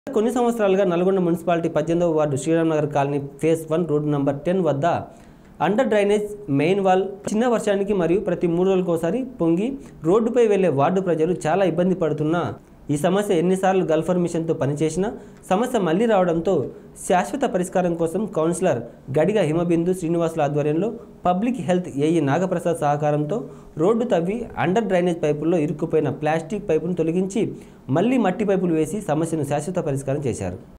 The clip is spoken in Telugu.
కొన్ని సంవత్సరాలుగా నల్గొండ మున్సిపాలిటీ పద్దెనిమిదవ ward Sriramnagar colony phase one road number ten వద్ద అండర్ డ్రైనేజ్ మెయిన్ వాల్ చిన్న వర్షానికి మరియు ప్రతి మూడు రోజులకోసారి పొంగి రోడ్డుపై వెళ్లే వార్డు ప్రజలు చాలా ఇబ్బంది పడుతున్నా ఈ సమస్య ఎన్నిసార్లు గల్ఫర్ మిషన్తో పనిచేసినా సమస్య మళ్లీ రావడంతో శాశ్వత పరిష్కారం కోసం కౌన్సిలర్ గడిగ హిమబిందు శ్రీనివాసుల ఆధ్వర్యంలో పబ్లిక్ హెల్త్ ఏఈ నాగప్రసాద్ సహకారంతో రోడ్డు తవ్వి అండర్ డ్రైనేజ్ పైపుల్లో ఇరుక్కుపోయిన ప్లాస్టిక్ పైపును తొలగించి మళ్లీ మట్టి పైపులు వేసి సమస్యను శాశ్వత పరిష్కారం చేశారు